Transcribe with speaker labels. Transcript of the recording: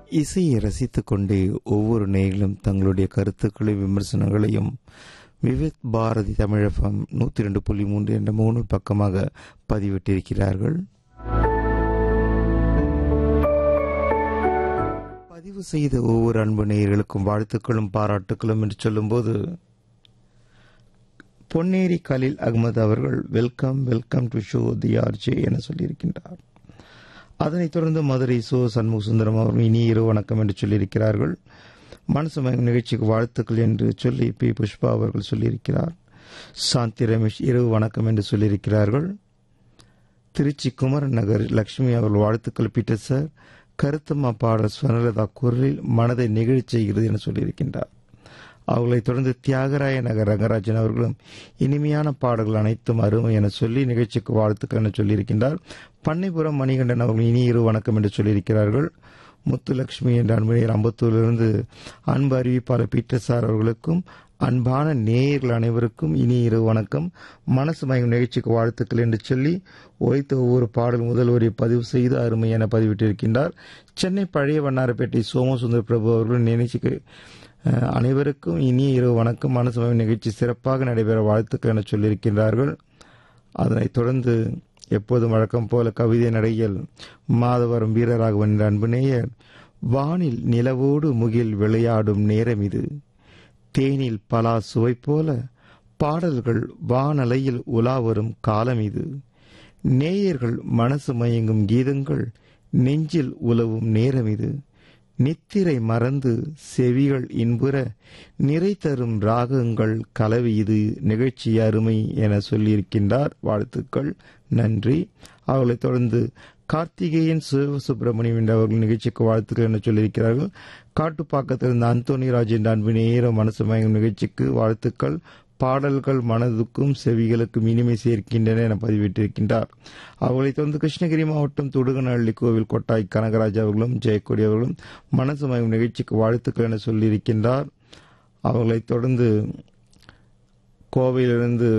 Speaker 1: இசையை ரசித்துக் கொண்டே ஒவ்வொரு நேயர்களும் தங்களுடைய கருத்துக்களையும் விமர்சனங்களையும் விவேக் பாரதி தமிழகம் நூற்றி ரெண்டு புள்ளி மூன்று என்ற மூணு பக்கமாக பதிவிட்டிருக்கிறார்கள் பதிவு செய்த ஒவ்வொரு அன்பு நேயர்களுக்கும் வாழ்த்துக்களும் பாராட்டுக்களும் என்று சொல்லும்போது பொன்னேரி கலில் அகமது அவர்கள் welcome welcome to show the RJ என சொல்லியிருக்கின்றார் அதனைத் தொடர்ந்து மதுரை சோ சண்முக சுந்தரம் அவர்கள் இனி இரு வணக்கம் என்று சொல்லியிருக்கிறார்கள் மனசு மயம் நிகழ்ச்சிக்கு வாழ்த்துக்கள் என்று சொல்லி பி புஷ்பா அவர்கள் சொல்லியிருக்கிறார் சாந்தி ரமேஷ் இரவு வணக்கம் என்று சொல்லியிருக்கிறார்கள் திருச்சி குமரன் நகர் லட்சுமி அவர்கள் வாழ்த்துக்கள் பீட்டர் சார் கருத்தம்மா பாடல் ஸ்வனலதா குரலில் மனதை நிகழ்ச்சி செய்கிறது என சொல்லியிருக்கின்றார் அவர்களைத் தொடர்ந்து தியாகராய நகர் ரங்கராஜன் அவர்களும் இனிமையான பாடல்கள் அனைத்தும் அருமை என சொல்லி நிகழ்ச்சிக்கு வாழ்த்துக்கள் என சொல்லியிருக்கின்றார் பண்ணைபுரம் மணிகண்டன் அவர்கள் இனி இரு வணக்கம் என்று சொல்லியிருக்கிறார்கள் முத்துலட்சுமி என்ற அன்புநேயர் அம்பத்தூரிலிருந்து அன்பு அறிவிப்பாளர் பீட்டர் சார் அவர்களுக்கும் அன்பான நேயர்கள் அனைவருக்கும் இனி இரு வணக்கம் மனசு மயம் நிகழ்ச்சிக்கு வாழ்த்துக்கள் என்று சொல்லி ஒய்த்த ஒவ்வொரு பாடல் முதல் வரி பதிவு செய்து அருமை என பதிவிட்டிருக்கின்றார் சென்னை பழைய வண்ணாரப்பேட்டை சோமசுந்தர் பிரபு அவர்கள் நிகழ்ச்சிக்கு அனைவருக்கும் இனிய இரவு வணக்கம் மனசமய நிகழ்ச்சி சிறப்பாக நடைபெற வாழ்த்துக்கள் என சொல்லியிருக்கின்றார்கள் அதனைத் தொடர்ந்து எப்போதும் வழக்கம் போல கவிதை நடையில் மாதவரம் வீரராகவன் என்ற அன்பு நேயர் வானில் நிலவோடு முகில் விளையாடும் நேரம் இது தேனில் பலா சுவை போல பாடல்கள் வானலையில் உலா வரும் காலம் இது நேயர்கள் மனசு மயங்கும் கீதங்கள் நெஞ்சில் உலவும் நேரம் இது நித்திரை மறந்து செவிகள் இன்புற நிறை தரும் ராகங்கள் கலவி இது நிகழ்ச்சி அருமை என சொல்லியிருக்கின்றார் வாழ்த்துக்கள் நன்றி அவர்களைத் தொடர்ந்து கார்த்திகேயன் சிவசுப்பிரமணியம் என்ற அவர்கள் நிகழ்ச்சிக்கு வாழ்த்துக்கள் என சொல்லியிருக்கிறார்கள் காட்டுப்பாக்கத்தில் இருந்த அந்தோனி ராஜ் என்ற அன்பு நேர மனசு மயங்கும் நிகழ்ச்சிக்கு வாழ்த்துக்கள் பாடல்கள் மனதுக்கும் செவிகளுக்கும் இனிமை சேர்க்கின்றன என பதிவிட்டிருக்கின்றார் அவர்களைத் தொடர்ந்து கிருஷ்ணகிரி மாவட்டம் துடுகநள்ளி கோவில் கொட்டாய் கனகராஜ் அவர்களும் ஜெயக்கொடி அவர்களும் மனசு மயம் நிகழ்ச்சிக்கு வாழ்த்துக்கள் என சொல்லியிருக்கின்றார் அவர்களைத் தொடர்ந்து கோவையிலிருந்து